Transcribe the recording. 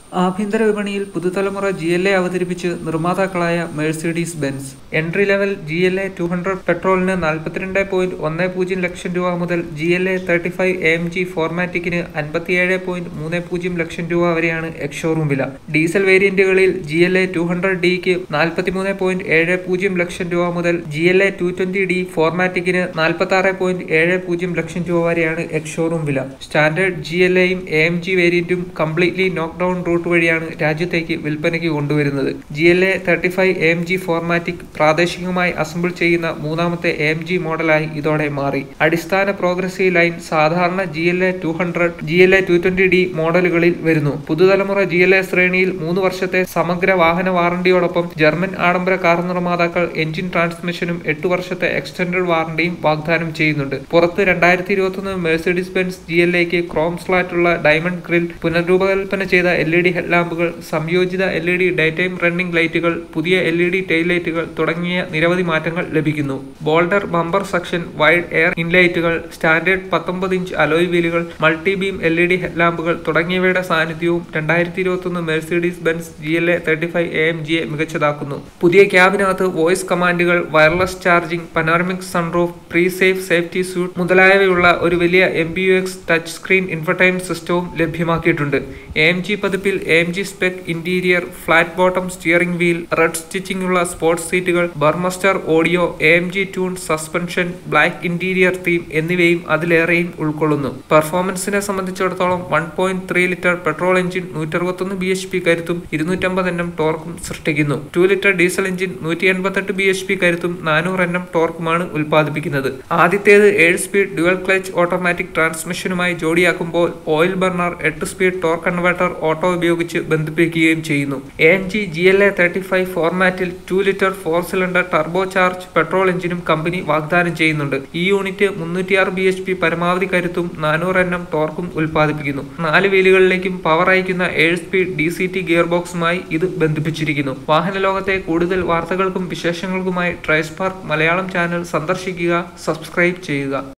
ആഭ്യന്തര വിപണിയിൽ പുതുതലമുറ ജി എൽ എ അവതരിപ്പിച്ച് നിർമ്മാതാക്കളായ Mercedes Benz entry level G L A two hundred പെട്രോളിന് നാൽപ്പത്തിരണ്ട് പോയിന്റ് ഒന്ന് പൂജ്യം ലക്ഷം രൂപ മുതൽ G L A thirty five A M G ഫോർമാറ്റിക്കിന് അൻപത്തിയേഴ് പോയിന്റ് മൂന്ന് പൂജ്യം ലക്ഷം രൂപ വരെയാണ് എക്സ് ഷോറൂം വില ഡീസൽ വേരിയന്റുകളിൽ G L A two hundred ഡിക്ക് നാൽപ്പത്തിമൂന്ന് പോയിന്റ് ഏഴ് പൂജ്യം ലക്ഷം രൂപ മുതൽ G L A two twenty D ഫോർമാറ്റിക്കിന് നാൽപ്പത്തി ആറ് പോയിന്റ് ഏഴ് പൂജ്യം ലക്ഷം രൂപ വരെയാണ് എക്സ് ഷോറൂം വില സ്റ്റാൻഡേർഡ് ജി എൽ എയും എ എം ജി വേരിയന്റും കംപ്ലീറ്റ്ലി നോക്ക് ഡൗൺ റൂട്ട് വഴിയാണ് രാജ്യത്തേക്ക് വിൽപ്പനയ്ക്ക് കൊണ്ടുവരുന്നത് G L A thirty five A M G four matic പ്രാദേശികമായി അസംബിൾ ചെയ്യുന്ന മൂന്നാമത്തെ എ എം ജി മോഡലായി ഇതോടെ മാറി അടിസ്ഥാന പ്രോഗ്രസീവ് ലൈൻ സാധാരണ G L A two hundred G L A two twenty D മോഡലുകളിൽ വരുന്നു പുതുതലമുറ ജി എൽ എ ശ്രേണിയിൽ മൂന്ന് വർഷത്തെ സമഗ്ര വാഹന വാറണ്ടിയോടൊപ്പം ജർമ്മൻ ആഡംബര കാർ നിർമ്മാതാക്കൾ എഞ്ചിൻ ട്രാൻസ്മിഷനും എട്ട് വർഷത്തെ എക്സ്റ്റൻഡഡ് വാറണ്ടിയും വാഗ്ദാനം ചെയ്യുന്നുണ്ട് പുറത്ത് രണ്ടായിരത്തി ഇരുപത്തൊന്ന് മെഴ്സിഡീസ് ബെൻസ് ജി എൽ എക്ക് ക്രോം സ്ലാറ്റുള്ള ഡയമണ്ട് ഗ്രിൽ പുനരൂപകൽപ്പന ചെയ്ത എൽ ഇ ഡി ഹെഡ്ലാമ്പുകൾ സംയോജിത L E D daytime running ലൈറ്റുകൾ പുതിയ എൽ ഇ ഡി ടെയിൽ ലൈറ്റുകൾ തുടങ്ങിയ നിരവധി മാറ്റങ്ങൾ ലഭിക്കുന്നു bolder bumper section wide air ഇൻലൈറ്റുകൾ സ്റ്റാൻഡേർഡ് പത്തൊമ്പത് ഇഞ്ച് അലോയ് വീലുകൾ multi beam L E D ഹെഡ്ലാമ്പുകൾ തുടങ്ങിയവയുടെ സാന്നിധ്യവും രണ്ടായിരത്തി ഇരുപത്തൊന്ന് Mercedes Benz G L A thirty five A M ജിയെ മികച്ചതാക്കുന്നു പുതിയ ക്യാബിനകത്ത് വോയിസ് കമാൻഡുകൾ wireless charging panoramic sunroof pre safe safety suite മുതലായവയുള്ള ഒരു വലിയ M B U X touch screen infotainment സിസ്റ്റവും ലഭ്യമാക്കിയിട്ടുണ്ട് എ എം ജി പതിപ്പിൽ A M G spec interior flat bottom steering wheel red stitching ഉള്ള സ്പോർട്സ് സീറ്റുകൾ Burmester audio A M G tune suspension black interior theme എന്നിവയും അതിലേറെയും ഉൾക്കൊള്ളുന്നു പെർഫോമൻസിനെ സംബന്ധിച്ചിടത്തോളം one point three litre petrol engine നൂറ്ററുപത്തൊന്ന് B H P കരുത്തും ഇരുന്നൂറ്റമ്പത് എണ്ണം ടോർക്കും സൃഷ്ടിക്കുന്നു ടു ലിറ്റർ ഡീസൽ എഞ്ചിൻ നൂറ്റി എൺപത്തെട്ട് ബി എച്ച് പി കരുത്തും നാനൂറ് എണ്ണം ടോർക്കുമാണ് ഉൽപ്പാദിപ്പിക്കുന്നത് ആദ്യത്തേത് ഏഴ് സ്പീഡ് ഡ്യുവൽ ക്ലച്ച് ഓട്ടോമാറ്റിക് ട്രാൻസ്മിഷനുമായി ജോഡിയാക്കുമ്പോൾ ഓയിൽ ബർണർ എട്ട് സ്പീഡ് ടോർക്ക് കൺവേർട്ടർ ഓട്ടോ ഉപയോഗിച്ച് ബന്ധിപ്പിക്കുകയും ചെയ്യുന്നു A M G G L A thirty five ഫോർമാറ്റിൽ two litre four cylinder turbo charge petrol എഞ്ചിനും കമ്പനി വാഗ്ദാനം ചെയ്യുന്നുണ്ട് ഈ യൂണിറ്റ് മുന്നൂറ്റിയാറ് ബി എച്ച് പി പരമാവധി കരുത്തും നാനൂറ് എണ്ണം ടോർക്കും ഉൽപ്പാദിപ്പിക്കുന്നു നാല് വീലുകളിലേക്കും പവർ അയക്കുന്ന ഏഴ് speed D C T gear ബോക്സുമായി ഇത് ബന്ധിപ്പിച്ചിരിക്കുന്നു വാഹന ലോകത്തെ കൂടുതൽ വാർത്തകൾക്കും വിശേഷങ്ങൾക്കുമായി ട്രൈസ്പാർക്ക് മലയാളം ചാനൽ സന്ദർശിക്കുക സബ്സ്ക്രൈബ് ചെയ്യുക